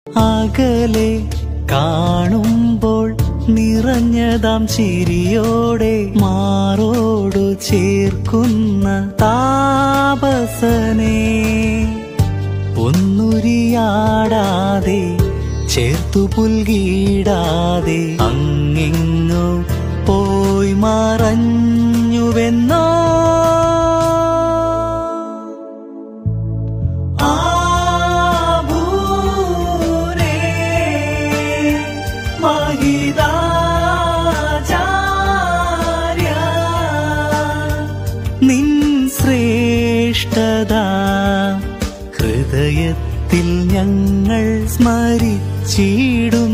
അകലെ കാണുമ്പോൾ നിറഞ്ഞതാം ചിരിയോടെ മാറോടു ചേർക്കുന്ന താപസനെ ഒന്നുരിയാടാതെ ചേർത്തു പുൽകിടാതെ അങ്ങിങ്ങു പോയി മറഞ്ഞുവെന്നോ ആഭൂരേ മഹിതാചാര്യ നിൻ ശ്രേഷ്ഠത ഹൃദയത്തിൽ ഞങ്ങൾ സ്മരിച്ചിടുന്നു